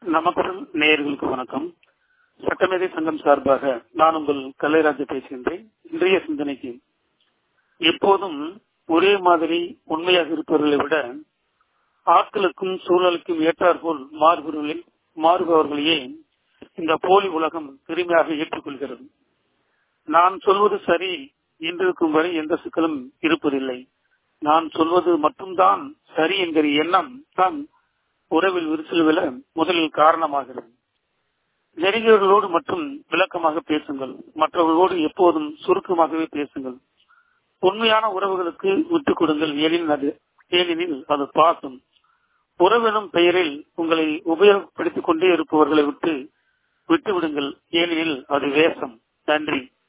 நமக்குடன் நேயர்களுக்கு வணக்கம் சட்டமேதை சங்கம் சார்பாக நான் உங்கள் கலைராஜ பேசுகின்றேன் இன்றைய சிந்தனைக்கு எப்போதும் ஒரே மாதிரி உண்மையாக இருப்பவர்களை விட ஆட்களுக்கும் சூழலுக்கும் ஏற்றாற்போல் மாறுபவர்களே மாறுபவர்களையே இந்த போலி உலகம் பெருமையாக ஏற்றுக்கொள்கிறது நான் சொல்வது சரி என்றிருக்கும் வரை எந்த சிக்கலும் இருப்பதில்லை நான் சொல்வது மட்டும்தான் சரி என்கிற எண்ணம் தான் உறவில் விரிசல் விழ முதலில் காரணமாகிறது நெருங்கியவர்களோடு மட்டும் விளக்கமாக பேசுங்கள் மற்றவர்களோடு எப்போதும் சுருக்கமாகவே பேசுங்கள் உண்மையான உறவுகளுக்கு விட்டுக் கொடுங்கள் ஏனெனில் அது ஏனெனில் அது பாசம் உறவெனும் பெயரில் உங்களை உபயோகப்படுத்திக் கொண்டே இருப்பவர்களை விட்டு விட்டுவிடுங்கள் ஏனெனில் அது வேஷம் நன்றி